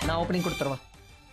நான் ஓப்பனிங் கொடுத்துருவேன்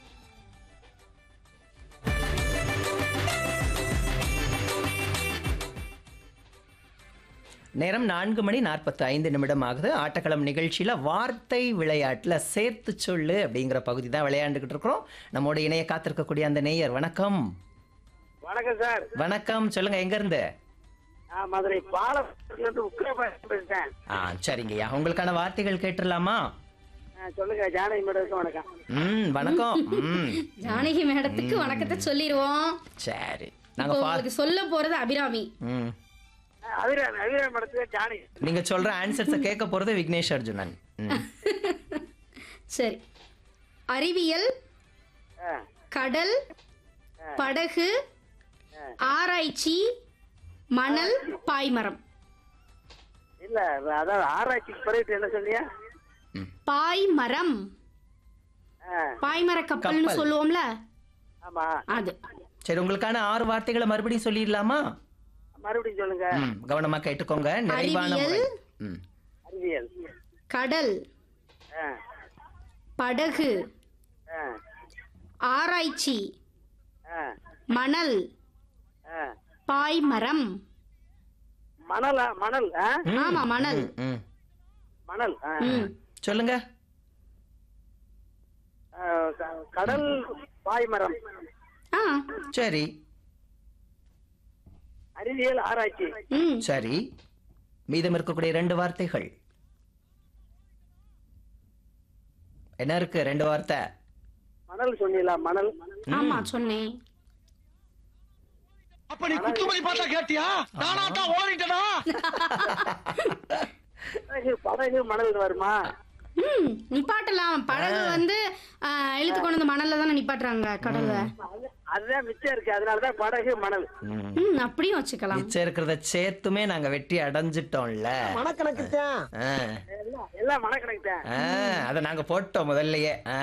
நேரம் நான்கு மணி நாற்பத்தி ஐந்து நிமிடம் ஆகுது ஆட்டக்களம் நிகழ்ச்சியில் வார்த்தை விளையாட்டில் சேர்த்து சொல்லு அப்படிங்கிற பகுதி தான் விளையாண்டுக்கிட்டு இருக்கிறோம் நம்மோட இணைய காத்திருக்கக்கூடிய அந்த நேயர் வணக்கம் வணக்கம் சார் வணக்கம் சொல்லுங்க எங்க இருந்து நான் மதுரை பாலத்திலிருந்து உக்கிரபாணி பேசுறேன் ஆ சரிங்கய்யா உங்களுக்கான வார்த்தைகள் கேட்டுடலாமா ஆ, சொல்லுங்க ஜானகி மேடம் வணக்கம் ம் வணக்கம் ம் ஜானகி மேடத்துக்கு வணக்கத்தை சொல்லிடுவோம் சரி இப்போ நாங்க பா உங்களுக்கு சொல்ல போறது அபிராமி ம் ஆ, அபிராமி அபிராமி மேடத்துக்கு ஜானகி நீங்க சொல்ற ஆன்சர்ஸை கேட்க போறது விக்னேஷ் அர்ஜுனன் ம். சரி அறிவியல் ஆ, கடல் படகு ஆராய்ச்சி மணல் பாய்மரம் இல்ல அதாவது ஆராய்ச்சிக்கு பிறகு என்ன சொன்னீங்க பாய்மரம் ஆ, பாய்மர கப்பல்னு கப்பல். சொல்லுவோம்ல ஆமா அது சரி உங்களுக்கான ஆறு வார்த்தைகளை மறுபடியும் சொல்லிடலாமா மறுபடியும் சொல்லுங்க ம் கவனமா கேட்டுக்கோங்க நிறைவான முறை அறிவியல். ம் அறிவியல் கடல் ஆ, படகு ஆ, ஆராய்ச்சி ஆ, மணல் ஆ. பாய்மரம் மணலா மணல் ஆ? ஆமா மணல் ம், ம் மணல் ஆ. ம் சொல்லுங்க ஆ, க- கடல் பாய்மரம் ஆ சரி அறிவியல் ஆராய்ச்சி ம் சரி மீதம் இருக்கக்கூடிய ரெண்டு வார்த்தைகள் என்ன இருக்கு ரெண்டு வார்த்தை மணல் சொன்னீங்களா மணல் ஆமா சொன்னேன் அப்ப நீ குத்துமதி பார்த்தா கேட்டியா நானா ஓடிட்டனா படகு படகு மணல் வருமா ம் நிப்பாட்டலாம் படகு வந்து ஆ, இழுத்து கொண்டு வந்து மணல்ல தானே நிப்பாட்டுறாங்க கடல்ல அது- அதுதான் மிச்சம் இருக்கு அதனாலதான் படகு மணல் ம். ம் அப்படியும் வச்சுக்கலாம் மிச்சம் இருக்கிறத சேர்த்துமே நாங்க வெற்றி அடைஞ்சிட்டோம்ல மனக்கணக்கு தான் ஆ. எல்லாம் எல்லாம் மனக்கணக்கு தான் ஆ, அதை நாங்க போட்டோம் முதல்லயே ஆ.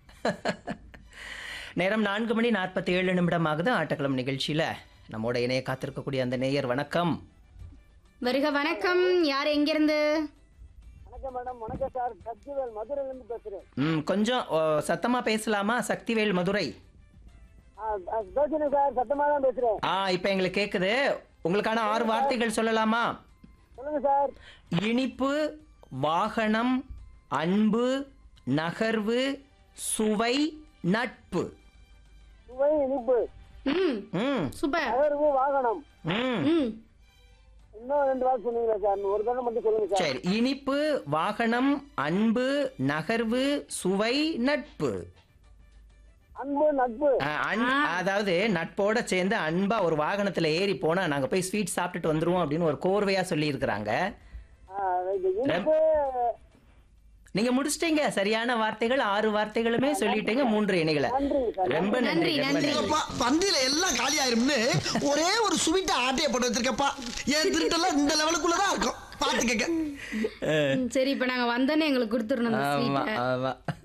நேரம் நான்கு மணி நாற்பத்தி ஏழு நிமிடம் ஆகுது ஆட்டக்களம் நிகழ்ச்சியில நம்மோட இணைய காத்திருக்கக்கூடிய அந்த நேயர் வணக்கம் வருக வணக்கம் யார் எங்கிருந்து வணக்கம் மேடம் வணக்கம் சார் சத்யவேல் மதுரையில இருந்து பேசுறேன் ம் கொஞ்சம் ஓ, சத்தமா பேசலாமா சக்திவேல் மதுரை பேசுறேன் சார் சத்தமா தான் பேசுறேன் ஆ இப்போ எங்களுக்கு கேக்குது உங்களுக்கான ஆறு வார்த்தைகள் சொல்லலாமா சொல்லுங்க சார் இனிப்பு வாகனம் அன்பு நகர்வு சுவை நட்பு சுவை இனிப்பு ம் ம் சூப்பர் நகர்வு வாகனம் ம் ம் இன்னும் ரெண்டு வாரம் சொன்னீங்களா சார் ஒரு தடவை மட்டும் சொல்லுங்க சார் சரி இனிப்பு வாகனம் அன்பு நகர்வு சுவை நட்பு அன்பு நட்பு ஆ, அன்- அதாவது நட்போட சேர்ந்து அன்பா ஒரு வாகனத்துல ஏறி போனா நாங்க போய் ஸ்வீட் சாப்பிட்டுட்டு வந்துருவோம் அப்படின்னு ஒரு கோர்வையா சொல்லி இருக்கிறாங்க ஆ, இது இனிப்பு நீங்க முடிச்சிட்டீங்க சரியான வார்த்தைகள் ஆறு வார்த்தைகளுமே சொல்லிட்டீங்க மூன்று இணைகளை நன்றி சார் ரொம்ப நன்றி நன்றி, ரொம்ப நன்றி. நன்றி பந்தியில எல்லாம் காலி ஆயிரும்னு ஒரே ஒரு சுவீட்டை ஆட்டைய போட்டு வச்சிருக்கப்பா என் திருட்டெல்லாம் இந்த லெவலுக்குள்ளதான் இருக்கும் பாத்துக்கங்க ம், சரி இப்ப நாங்க வந்தோன்னே எங்களுக்கு கொடுத்துடணும் அந்த ஆமா sweet-அ. ஆமா